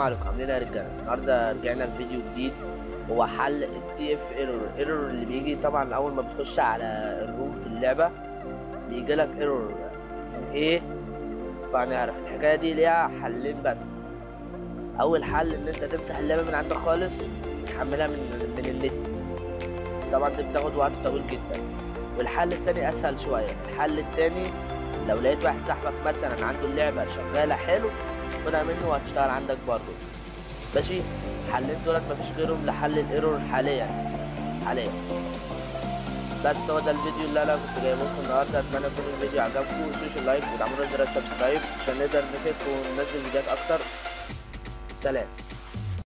عليكم عاملين ايه يا رجاله النهارده رجعنا بفيديو جديد هو حل السي اف ايرور ايرور اللي بيجي طبعا اول ما بتخش على الروم في اللعبه بيجي لك ايرور ايه فهنعرف الحكايه دي ليها حلين بس اول حل ان انت تمسح اللعبه من عندك خالص تحملها من من النت طبعا دي بتاخد وقت طويل جدا والحل التاني اسهل شويه الحل التاني لو لقيت واحد صاحبك مثلا عنده اللعبه شغاله حلو خدها منه وهتشتغل عندك برضه ماشي حلين دولت مفيش غيرهم لحل الايرور حاليا حاليا بس هو ده الفيديو اللي انا كنت جايبه لكم النهارده اتمنى يكون الفيديو عجبكم وتدوسوا لايك ودعمونا زر السبسكرايب عشان نقدر نفيدكم وننزل فيديوهات اكتر سلام